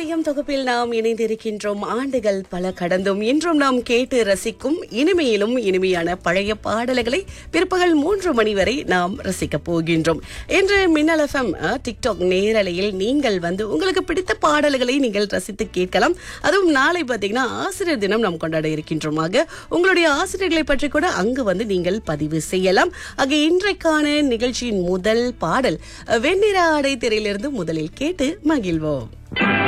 இதயம் தொகுப்பில் நாம் இணைந்திருக்கின்றோம் ஆண்டுகள் பல கடந்தும் இன்றும் நாம் கேட்டு ரசிக்கும் இனிமையிலும் இனிமையான பழைய பாடல்களை பிற்பகல் மூன்று மணி வரை நாம் ரசிக்க போகின்றோம் இன்று மின்னல் எஃப்எம் டிக்டாக் நேரலையில் நீங்கள் வந்து உங்களுக்கு பிடித்த பாடல்களை நீங்கள் ரசித்து கேட்கலாம் அதுவும் நாளை பார்த்தீங்கன்னா ஆசிரியர் தினம் நாம் கொண்டாட இருக்கின்றோம் ஆக உங்களுடைய ஆசிரியர்களை பற்றி கூட அங்கு வந்து நீங்கள் பதிவு செய்யலாம் ஆக இன்றைக்கான நிகழ்ச்சியின் முதல் பாடல் வெண்ணிற ஆடை திரையிலிருந்து முதலில் கேட்டு மகிழ்வோம்